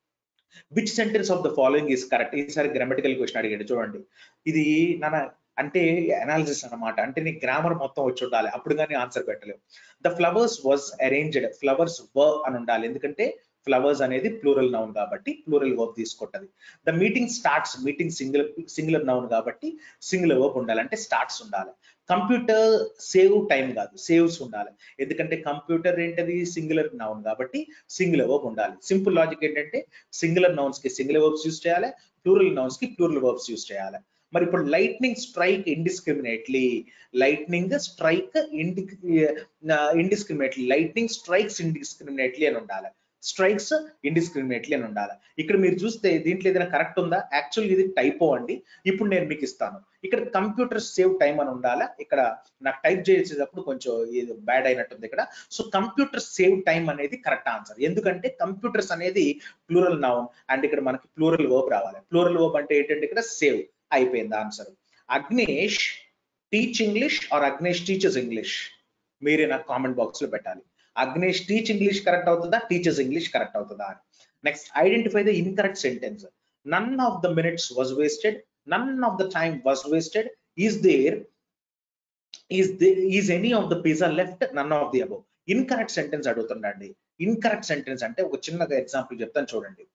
[SPEAKER 1] which sentence of the following is correct ఈసారి గ్రామటికల్ క్వశ్చన్ అడిగాడు చూడండి ఇది నాన్న అంటే అనాలిసిస్ అన్నమాట అంటే నీ గ్రామర్ మొత్తం వచ్చి ఉండాలి అప్పుడు కానీ ఆన్సర్ పెట్టలేవు the flowers was arranged flowers were అని ఉండాలి ఎందుకంటే ఫ్లవర్స్ అనేది ప్లూరల్ నౌన్ కాబట్టి ప్లూరల్ వర్బ్ తీసుకుంటది the meeting starts meeting singular singular noun కాబట్టి సింగులర్ వర్బ్ ఉండాలి అంటే స్టార్ట్స్ ఉండాలి కంప్యూటర్ సేవ్ టైం కాదు సేవ్స్ ఉండాలి ఎందుకంటే కంప్యూటర్ ఏంటది సింగులర్ నౌన్ కాబట్టి సింగులర్ వర్బ్ ఉండాలి సింపుల్ లాజిక్ ఏంటంటే సింగులర్ నౌన్స్ కి సింగులర్ వర్బ్స్ యూస్ చేయాలి ప్లూరల్ నౌన్స్ కి ప్లూరల్ వర్బ్స్ యూస్ చేయాలి మరి ఇప్పుడు lightning strike indiscriminately lightning strike ఇండి ఇండిస్క్రిమినేట్లీ లైట్నింగ్ స్ట్రైక్స్ ఇండిస్క్రిమినేట్లీ అని ఉండాలి స్ట్రైక్స్ ఇండిస్క్రిమినేట్లీ అని ఉండాలి ఇక్కడ మీరు చూస్తే దీంట్లో ఏదైనా కరెక్ట్ ఉందా యాక్చువల్ ఇది టైపో అండి ఇప్పుడు నేను మీకు ఇస్తాను ఇక్కడ కంప్యూటర్ సేవ్ టైం అని ఉండాలా ఇక్కడ నాకు టైప్ చేసేటప్పుడు కొంచెం ఇది బ్యాడ్ అయినట్టుంది ఇక్కడ సో కంప్యూటర్ సేవ్ టైం అనేది కరెక్ట్ ఆన్సర్ ఎందుకంటే కంప్యూటర్స్ అనేది ప్లూరల్ నౌన్ అండ్ ఇక్కడ మనకి ప్లూరల్ వర్బ్ రావాలి ప్లూరల్ వర్బ్ అంటే ఏంటంటే ఇక్కడ సేవ్ అయిపోయింది answer Agnes teach English or Agnes teachers English మీరే నాకు కామెంట్ బాక్స్ లో పెట్టాలి అగ్నేష్ టీచ్ ఇంగ్లీష్ కరెక్ట్ అవుతుందా టీచర్స్ ఇంగ్లీష్ కరెక్ట్ అవుతుందా అని next identify the incorrect sentence none of the minutes was wasted none of the time was wasted is there is is any of the pizza left none of the above incorrect sentence అడుగుతుండండి incorrect sentence అంటే ఒక చిన్నగా example చెప్తాను చూడండి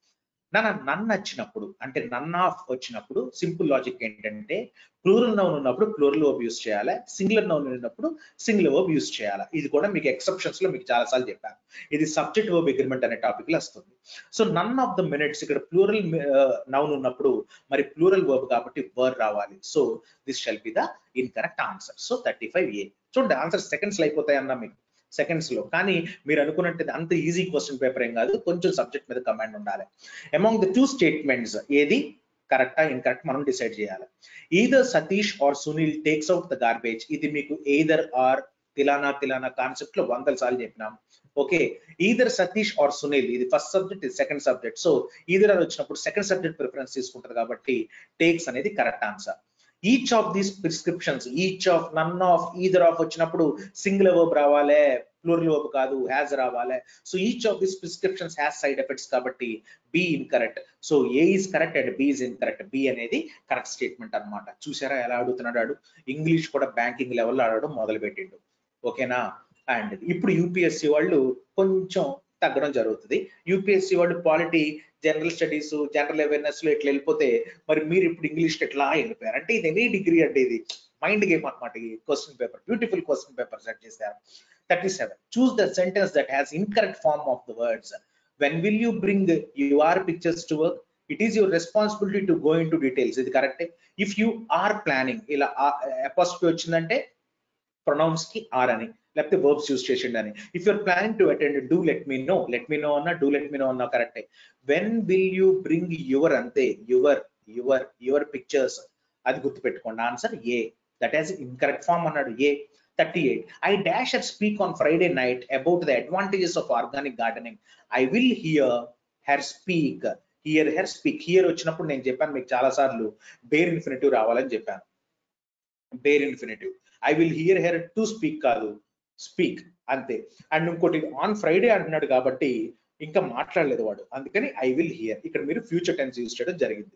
[SPEAKER 1] నన్ను నన్ను వచ్చినప్పుడు అంటే నన్ ఆఫ్ వచ్చినప్పుడు సింపుల్ లాజిక్ ఏంటంటే ప్లూరల్ నౌన్ ఉన్నప్పుడు ప్లూరల్ వర్బ్ యూస్ చేయాలి సింగులర్ నౌన్ ఉన్నప్పుడు సింగులర్ వర్బ్ యూస్ చేయాలి ఇది కూడా మీకు ఎక్సెప్షన్స్ లో మీకు చాలాసార్లు చెప్పాను ఇది సబ్జెక్ట్ వర్బ్ అగ్రిమెంట్ అనే టాపిక్ లో వస్తుంది so none of the minutes ఇక్కడ ప్లూరల్ నౌన్ ఉన్నప్పుడు మరి ప్లూరల్ వర్బ్ కాబట్టి వర్ రావాలి so this shall be the incorrect answer so thirty five A చూడండి ఆన్సర్ సెకండ్స్ లో అయిపోతాయి అన్నా మీకు సెకండ్స్ లో కానీ మీరు అనుకున్నట్టు అంత ఈజీ క్వశ్చన్ పేపర్ ఏం కాదు కొంచెం సబ్జెక్ట్ మీద కమాండ్ ఉండాలి అమాంగ్ ద టూ స్టేట్మెంట్స్ ఏది కరెక్టా ఇన్కరెక్ట్ మనం డిసైడ్ చేయాలి either Satish or Sunil takes out the garbage ఇది మీకు ఎయిదర్ ఆర్ తిలానా తిలానా కాన్సెప్ట్ లో వందల సార్లు చెప్పినాం okay either Satish or Sunil ఇది ఫస్ట్ సబ్జెక్ట్ ఇది సెకండ్ సబ్జెక్ట్ సో ఈదర్ అని వచ్చినప్పుడు సెకండ్ సబ్జెక్ట్ ప్రిఫరెన్స్ తీసుకుంటది కాబట్టి టేక్స్ అనేది correct answer each of these prescriptions each of none of either of వచ్చినప్పుడు సింగిల్ వర్బ్ రావాలి ప్లూరల్ వర్బ్ కాదు హ్యాస్ రావాలి so each of this prescriptions has side effects కాబట్టి B incorrect so A is correct and B is incorrect B అనేది correct statement అన్నమాట చూసారా ఎలా అడుగుతున్నాడు ఆడు ఇంగ్లీష్ కూడా బ్యాంకింగ్ లెవెల్లో ఆడడం మొదలు పెట్టిండు ఓకేనా అండ్ ఇప్పుడు యూపీఎస్సి వాళ్ళు కొంచెం తగ్గడం జరుగుతుంది యూపీఎస్సి వాళ్ళు polity general studies general awareness లో ఇట్లా వెళ్ళిపోతే మరి మీరు ఇప్పుడు ఇంగ్లీష్ ఎట్లా వెళ్ళిపోయారు అంటే ఇది ఎనీ డిగ్రీ అంటే ఇది మైండ్ గేమ్ అనమాట ఈ question paper beautiful question paper set చేశారు thirty seven choose the sentence that has incorrect form of the words when will you bring your pictures to work it is your responsibility to go into details ఇది కరెక్టే if you are planning ఇలా అపాసిటీ వచ్చిందంటే pronounce కి are అని లేకపోతే verbs use చేసిండు అని if you're planning to attend do let me know let me know అన్నా డూ లెట్ మీ నో అన్నా కరెక్టే when will you bring your అంతే యువర్ యువర్ యువర్ పిక్చర్స్ అది గుర్తుపెట్టుకోండి answer A that is incorrect form అన్నాడు A thirty eight I dash at speak on Friday night about the advantages of organic gardening I will hear her speak hear her speak hear వచ్చినప్పుడు నేను చెప్పాను మీకు చాలా సార్లు bear infinitive రావాలని చెప్పాను bare infinitive I will hear her to speak కాదు speak అంతే అండ్ ఇంకోటి ఆన్ ఫ్రైడే అంటున్నాడు కాబట్టి ఇంకా మాట్లాడలేదు వాడు అందుకని ఐ విల్ హియర్ ఇక్కడ మీరు ఫ్యూచర్ టెన్స్ యూజ్ చేయడం జరిగింది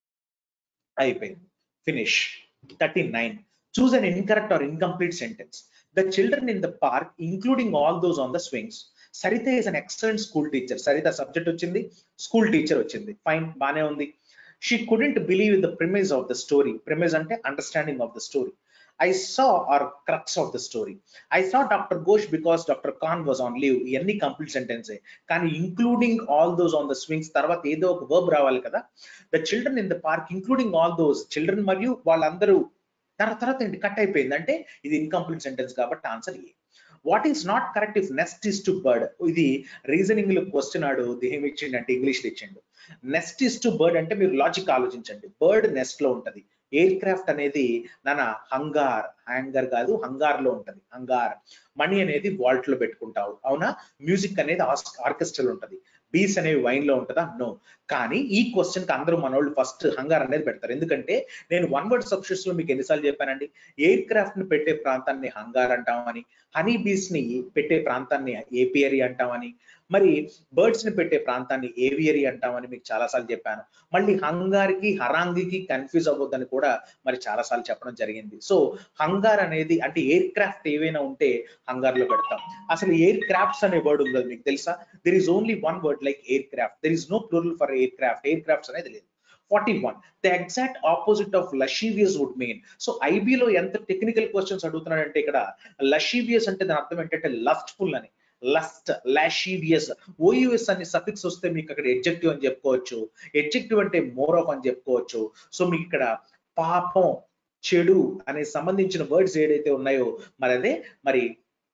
[SPEAKER 1] అయిపోయింది finish thirty nine choose an incorrect or incomplete sentence the children in the park including all those on the swings Sarita is an excellent school teacher Sarita subject వచ్చింది school teacher వచ్చింది fine బానే ఉంది she couldn't believe the premise of the story premise అంటే understanding of the story I saw or crux of the story. I saw Dr. Ghosh because Dr. Khan was on leave. ఇవన్నీ complete sentence కానీ including all those on the swings తర్వాత ఏదో ఒక verb రావాలి కదా the children in the park including all those children మరియు వాళ్ళందరూ తర్వాత తర్వాత ఏంటి కట్ అయిపోయింది అంటే ఇది ఇన్కంప్లీట్ సెంటెన్స్ కాబట్టి answer A what is not correct if nest is to bird ఇది రీజనింగ్ లో క్వశ్చన్ ఆడు దేహం ఇచ్చిండు అంటే ఇంగ్లీష్ లో ఇచ్చిండు నెస్ట్ ఇస్ టు బర్డ్ అంటే మీరు లాజిక్ ఆలోచించండి బర్డ్ నెస్ట్ లో ఉంటది ఎయిర్ క్రాఫ్ట్ అనేది నాన్న హంగార్ హ్యాంగర్ కాదు హంగార్ లో ఉంటది హంగార్ మనీ అనేది వాల్ట్ లో పెట్టుకుంటావు అవునా మ్యూజిక్ అనేది ఆర్కెస్ట్రల్ ఉంటది బీస్ అనేవి వైన్ లో ఉంటుందా నో కానీ ఈ క్వశ్చన్ కి అందరూ మనోళ్ళు ఫస్ట్ హంగార్ అనేది పెడతారు ఎందుకంటే నేను వన్ వర్డ్ సబ్స్టిట్యూట్స్ లో మీకు ఎన్నిసార్లు చెప్పానండి ఎయిర్ క్రాఫ్ట్ ని పెట్టే ప్రాంతాన్ని హంగార్ అంటామని హనీ బీస్ ని పెట్టే ప్రాంతాన్ని ఏపియరీ అంటామని మరి బర్డ్స్ ని పెట్టే ప్రాంతాన్ని ఏవియరీ అంటామని మీకు చాలాసార్లు చెప్పాను మళ్ళీ హంగార్కి హరాంగికి కన్ఫ్యూజ్ అవ్వద్దని కూడా మరి చాలాసార్లు చెప్పడం జరిగింది సో హంగార్ అనేది అంటే ఎయిర్ క్రాఫ్ట్ ఏవైనా ఉంటే హంగార్ లో పెడతాం అసలు ఎయిర్ క్రాఫ్ట్స్ అనే వర్డ్ ఉంది మీకు తెలుసా there is only one word like aircraft there is no plural for aircraft aircrafts అనేది లేదు forty one the exact opposite of lascivious would mean so ఐబీలో ఎంత టెక్నికల్ క్వశ్చన్స్ అడుగుతున్నాడంటే ఇక్కడ లషీవియస్ అంటే దాని అర్థం ఏంటంటే లస్ట్ఫుల్ అని లస్ట్ లాషీవియస్ ఓయుఎస్ అనే సఫిక్స్ వస్తే మీకు అక్కడ ఎడ్జెక్టివ్ అని చెప్పుకోవచ్చు ఎడ్జెక్టివ్ అంటే మోర్ ఆఫ్ అని చెప్పుకోవచ్చు సో మీకు ఇక్కడ పాపం చెడు అనే సంబంధించిన వర్డ్స్ ఏదైతే ఉన్నాయో మరి అదే మరి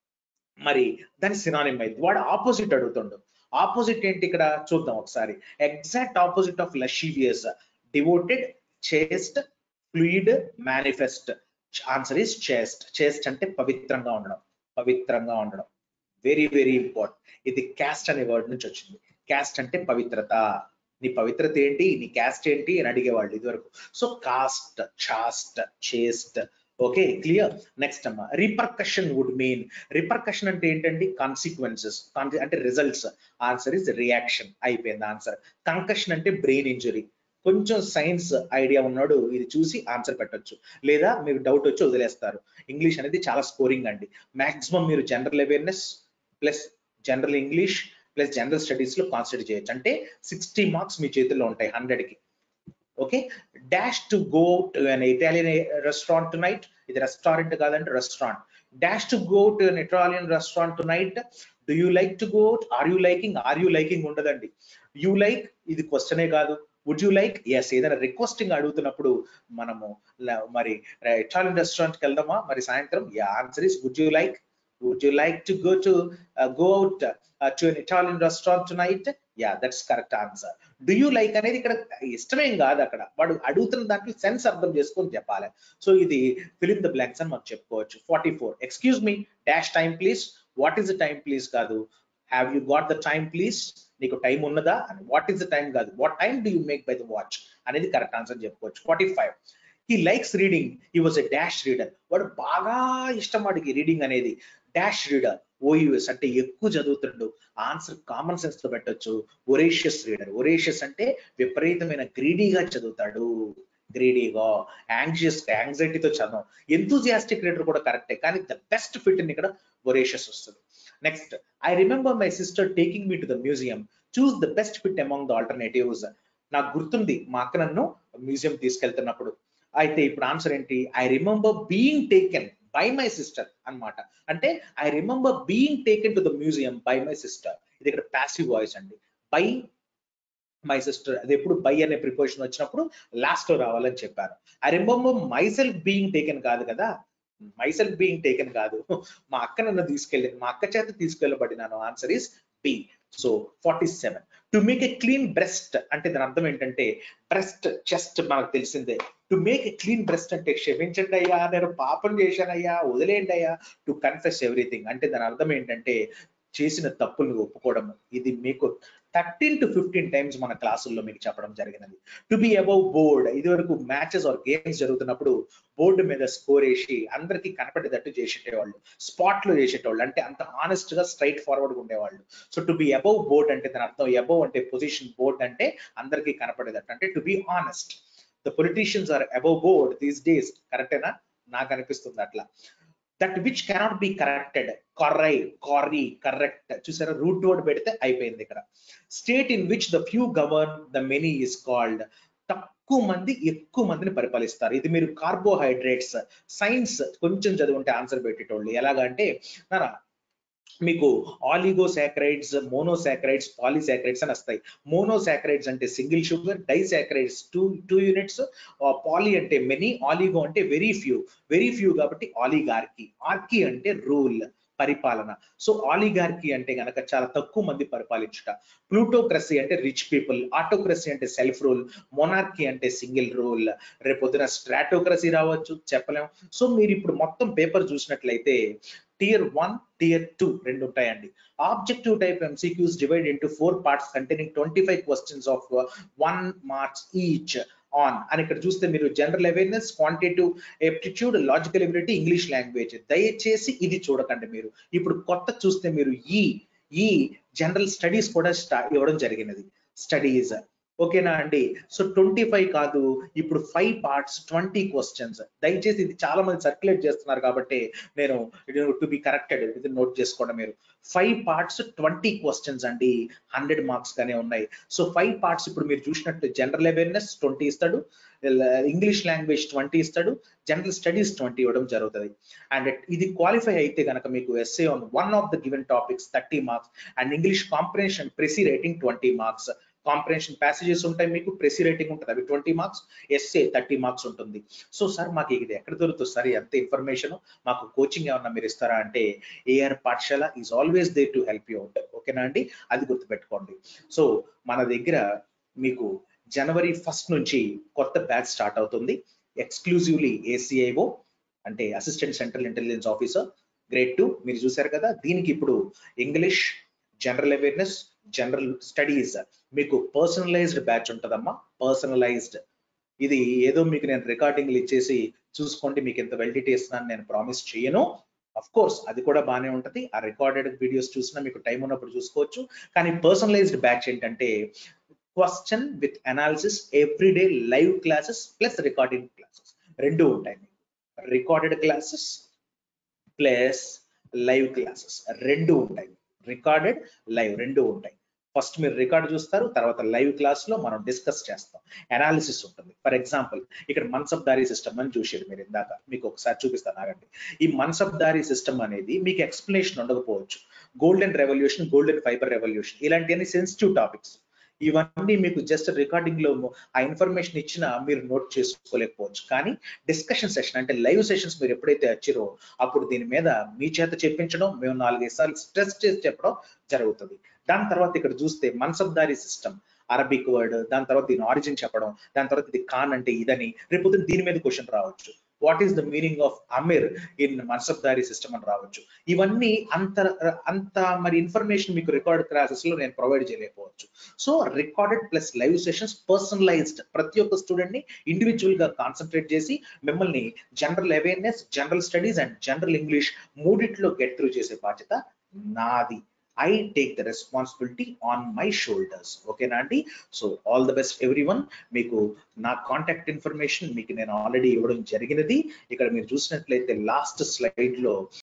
[SPEAKER 1] మరి దాని సినానిమ్ అయింది వాడు ఆపోజిట్ అడుగుతుండు ఆపోజిట్ ఏంటి ఇక్కడ చూద్దాం ఒకసారి exact opposite of lascivious devoted chaste fluid manifest answer is chaste chaste అంటే పవిత్రంగా ఉండడం పవిత్రంగా ఉండడం వెరీ వెరీ ఇంపార్టెంట్ ఇది క్యాస్ట్ అనే వర్డ్ నుంచి వచ్చింది క్యాస్ట్ అంటే పవిత్రత నీ పవిత్రత ఏంటి నీ క్యాస్ట్ ఏంటి అని అడిగేవాళ్ళు ఇదివరకు so caste chaste chaste okay clear next అమ్మా రిపర్కషన్ వుడ్ మీన్ రిపర్కషన్ అంటే ఏంటండి కాన్సిక్వెన్సెస్ అంటే రిజల్ట్స్ ఆన్సర్ ఇస్ రియాక్షన్ అయిపోయింది ఆన్సర్ కంకషన్ అంటే బ్రెయిన్ ఇంజురీ కొంచెం సైన్స్ ఐడియా ఉన్నాడు ఇది చూసి ఆన్సర్ పెట్టొచ్చు లేదా మీరు డౌట్ వచ్చి వదిలేస్తారు ఇంగ్లీష్ అనేది చాలా స్కోరింగ్ అండి మాక్సిమం మీరు general awareness plus general English plus general studies లో కాన్సన్ట్రేట్ చేయొచ్చు అంటే సిక్స్టీ మార్క్స్ మీ చేతుల్లో ఉంటాయి హండ్రెడ్ కి okay dash to go to an Italian restaurant tonight ఇది రెస్టారెంట్ కాదంటే restaurant dash to go to an Italian restaurant tonight do you like to go are you liking are you liking ఉండదండి you like ఇది క్వశ్చనే కాదు would you like yes ఏదైనా requesting అడుగుతున్నప్పుడు మనము ల- మరి ఇటాలియన్ రెస్టారెంట్కి వెళ్దామా మరి సాయంత్రం yeah answer is would you like would you like to go to go out to an Italian restaurant night yeah that's correct answer do you like అనేది ఇక్కడ ఇష్టమేం కాదు అక్కడ వాడు అడుగుతున్న దాంట్లో సెన్స్ అర్థం చేసుకొని చెప్పాలి సో ఇది ఫిలిం ద బ్లాంక్స్ అని మనం చెప్పుకోవచ్చు forty four excuse me dash time please what is the time please కాదు have you got the time please నీకు టైం ఉన్నదా అని వాట్ ఈస్ ద టైం కాదు what time do you make by the watch అనేది correct answer చెప్పుకోవచ్చు forty five he likes reading he was a dash reader వాడు బాగా ఇష్టం వాడికి రీడింగ్ అనేది డాష్ రీడర్ ఓయూఎస్ అంటే ఎక్కువ చదువుతుండు ఆన్సర్ కామన్ సెన్స్ తో పెట్టొచ్చు ఒరేషియస్ రీడర్ ఒరేషియస్ అంటే విపరీతమైన గ్రీడీగా చదువుతాడు గ్రీడీగా యాంగ్జియస్ యాంగ్జైటీతో చదవం ఎంతూజియాస్టిక్ రీడర్ కూడా కరెక్టే కానీ ద బెస్ట్ ఫిట్ ఇక్కడ ఒరేషియస్ వస్తుంది next I remember my sister taking me to the museum choose the best fit among the alternatives నాకు గుర్తుంది మా అక్క నన్ను మ్యూజియం తీసుకెళ్తున్నప్పుడు అయితే ఇప్పుడు ఆన్సర్ ఏంటి I remember being taken by my sister అన్నమాట అంటే I remember being taken to the museum by my sister ఇది ఇక్కడ ప్యాసివ్ వాయిస్ అండి బై మై సిస్టర్ అది ఎప్పుడు బై అనే ప్రిపోజిషన్ వచ్చినప్పుడు లాస్ట్ లో రావాలని చెప్పారు I remember myself being taken కాదు కదా మై సెల్ఫ్ బీయింగ్ టేకెన్ కాదు మా అక్క నన్ను తీసుకెళ్ళింది మా అక్క చేత తీసుకెళ్ళబడినాను answer is B so forty seven to make a clean breast అంటే దాని అర్థం ఏంటంటే బ్రెస్ట్ చెస్ట్ మనకు తెలిసిందే to make a clean breast అంటే క్షమించండి అయ్యా నేను పాపం చేశానయ్యా వదిలేయండి అయ్యా టు కన్ఫెస్ ఎవ్రీథింగ్ అంటే దాని అర్థం ఏంటంటే చేసిన తప్పుల్ని ఒప్పుకోవడం ఇది మీకు థర్టీన్ టు ఫిఫ్టీన్ టైమ్స్ మన క్లాసుల్లో మీకు చెప్పడం జరిగినది టు బి అబౌవ్ బోర్డ్ ఇది వరకు మ్యాచెస్ ఆర్ గేమ్స్ జరుగుతున్నప్పుడు బోర్డు మీద స్కోర్ వేసి అందరికీ కనపడేటట్టు చేసేటేవాళ్ళు స్పాట్ లో చేసేటోళ్ళు అంటే అంత ఆనెస్ట్ గా స్ట్రైట్ ఫార్వర్డ్ గా ఉండేవాళ్ళు so to be above board అంటే దాని అర్థం అబౌవ్ అంటే పొజిషన్ బోర్డ్ అంటే అందరికీ కనపడేటట్టు అంటే to be honest the politicians are above board these days కరెక్టేనా నాకు అనిపిస్తుంది అట్లా that which cannot be corrected కర్రై కారీ కరెక్ట్ చూసారా రూట్ వర్డ్ పెడితే అయిపోయింది ఇక్కడ state in which the few govern the many is called తక్కువ మంది ఎక్కువ మందిని పరిపాలిస్తారు ఇది మీరు కార్బోహైడ్రేట్స్ సైన్స్ కొంచెం చదువుంటే ఆన్సర్ పెట్టేటోళ్ళు ఎలాగంటే నానా మీకు ఆలిగోసాక్రైడ్స్ మోనోసాక్రైడ్స్ పాలిసాక్రైడ్స్ అని వస్తాయి మోనోసాక్రైడ్స్ అంటే single sugar disaccharides two two units poly అంటే మెనీ ఆలిగో అంటే వెరీ ఫ్యూ వెరీ ఫ్యూ కాబట్టి ఆలిగార్కి ఆర్కి అంటే రూల్ పరిపాలన సో ఆలిగార్కి అంటే గనక చాలా తక్కువ మంది పరిపాలించుట ప్లూటోక్రసీ అంటే రిచ్ పీపుల్ ఆటోక్రసీ అంటే సెల్ఫ్ రూల్ మొనార్కీ అంటే సింగిల్ రూల్ రేపొద్దున స్ట్రాటోక్రసీ రావచ్చు చెప్పలేం సో మీరు ఇప్పుడు మొత్తం పేపర్ చూసినట్లయితే టియర్ వన్ టియర్ టూ రెండు ఉంటాయండి objective type MCQs divide into four parts containing twenty five questions of one marks each on అని ఇక్కడ చూస్తే మీరు general awareness quantitative aptitude logical ability English language దయచేసి ఇది చూడకండి మీరు ఇప్పుడు కొత్త చూస్తే మీరు ఈ ఈ జనరల్ స్టడీస్ కూడా స్టా ఇవ్వడం జరిగినది స్టడీస్ ఓకేనా అండి సో ట్వంటీ ఫైవ్ కాదు ఇప్పుడు ఫైవ్ పార్ట్స్ ట్వంటీ క్వశ్చన్స్ దయచేసి ఇది చాలా మంది సర్క్యులేట్ చేస్తున్నారు కాబట్టి నేను టు బి కరెక్టెడ్ ఇది నోట్ చేసుకోండి మీరు ఫైవ్ పార్ట్స్ ట్వంటీ క్వశ్చన్స్ అండి హండ్రెడ్ మార్క్స్ గానే ఉన్నాయి సో ఫైవ్ పార్ట్స్ ఇప్పుడు మీరు చూసినట్టు జనరల్ అవేర్నెస్ ట్వంటీ ఇస్తాడు ఇంగ్లీష్ లాంగ్వేజ్ ట్వంటీ ఇస్తాడు జనరల్ స్టడీస్ ట్వంటీ ఇవ్వడం జరుగుతుంది అండ్ ఇది క్వాలిఫై అయితే కనుక మీకు essay on one of the given topics thirty marks and English comprehension precis writing twenty marks comprehension passages ఉంటాయి మీకు ప్రెసీ రైటింగ్ ఉంటుంది అవి twenty marks essay thirty marks ఉంటుంది సో సార్ మాకు ఇది ఎక్కడ దొరుకుతుంది సార్ ఎంత ఇన్ఫర్మేషన్ మాకు కోచింగ్ ఏమన్నా మీరు ఇస్తారా అంటే AR Pathashala is always there to help you out ఓకేనా అండి అది గుర్తుపెట్టుకోండి సో మన దగ్గర మీకు జనవరి ఫస్ట్ నుంచి కొత్త బ్యాచ్ స్టార్ట్ అవుతుంది ఎక్స్క్లూజివ్లీ ఏసీఐఓ అంటే assistant central intelligence officer grade two మీరు చూసారు కదా దీనికి ఇప్పుడు English general awareness general studies మీకు పర్సనలైజ్డ్ బ్యాచ్ ఉంటుందమ్మా పర్సనలైజ్డ్ ఇది ఏదో మీకు నేను రికార్డింగ్లు ఇచ్చేసి చూసుకోండి మీకు ఎంత వెల్ ఇస్తున్నాను నేను ప్రామిస్ చేయను అఫ్ కోర్స్ అది కూడా బాగానే ఉంటది ఆ రికార్డెడ్ వీడియోస్ చూసినా మీకు టైం ఉన్నప్పుడు చూసుకోవచ్చు కానీ పర్సనలైజ్డ్ బ్యాచ్ ఏంటంటే question with analysis everyday live classes plus recording classes రెండు ఉంటాయి recorded classes plus live classes రెండు ఉంటాయి రికార్డెడ్ లైవ్ రెండు ఉంటాయి ఫస్ట్ మీరు రికార్డ్ చూస్తారు తర్వాత లైవ్ క్లాస్ లో మనం డిస్కస్ చేస్తాం అనాలిసిస్ ఉంటుంది ఫర్ ఎగ్జాంపుల్ ఇక్కడ మన్సబ్దారీ సిస్టమ్ అని చూసారు మీరు ఇందాక మీకు ఒకసారి చూపిస్తాను ఆగండి ఈ మన్సబ్దారీ సిస్టమ్ అనేది మీకు ఎక్స్ప్లెనేషన్ ఉండకపోవచ్చు golden revolution golden fibre revolution ఇలాంటి సెన్సిటివ్ టాపిక్స్ ఇవన్నీ మీకు జస్ట్ రికార్డింగ్ లో ఆ ఇన్ఫర్మేషన్ ఇచ్చినా మీరు నోట్ చేసుకోలేకపోవచ్చు కానీ డిస్కషన్ సెషన్ అంటే లైవ్ సెషన్స్ మీరు ఎప్పుడైతే వచ్చారో అప్పుడు దీని మీద మీ చేత చెప్పించడం మేము నాలుగైదు సార్లు స్ట్రెస్ చేసి చెప్పడం జరుగుతుంది దాని తర్వాత ఇక్కడ చూస్తే మన్సబ్దారీ సిస్టమ్ అరబిక్ వర్డ్ దాని తర్వాత దీని ఆరిజిన్ చెప్పడం దాని తర్వాత ఇది ఖాన్ అంటే ఇదని రేపు దీని మీద క్వశ్చన్ రావచ్చు what is the meaning of amir in mansabdari system అని రావచ్చు ఇవన్నీ అంత అంత మరి ఇన్ఫర్మేషన్ మీకు రికార్డ్ క్లాసెస్ లో నేను ప్రొవైడ్ చేయలేకపోవచ్చు so recorded plus live sessions personalized ప్రతి ఒక్క స్టూడెంట్ ని ఇండివిజువల్ గా కాన్సన్ట్రేట్ చేసి మిమ్మల్ని general awareness general studies and general English మూడిట్లో గెట్ త్రూ చేసే బాధ్యత నాది I take the responsibility on my shoulders ఓకేనా అండి so all the best everyone మీకు నా కాంటాక్ట్ ఇన్ఫర్మేషన్ మీకు నేను ఆల్రెడీ ఇవ్వడం జరిగినది ఇక్కడ మీరు చూసినట్లయితే లాస్ట్ స్లైడ్ లో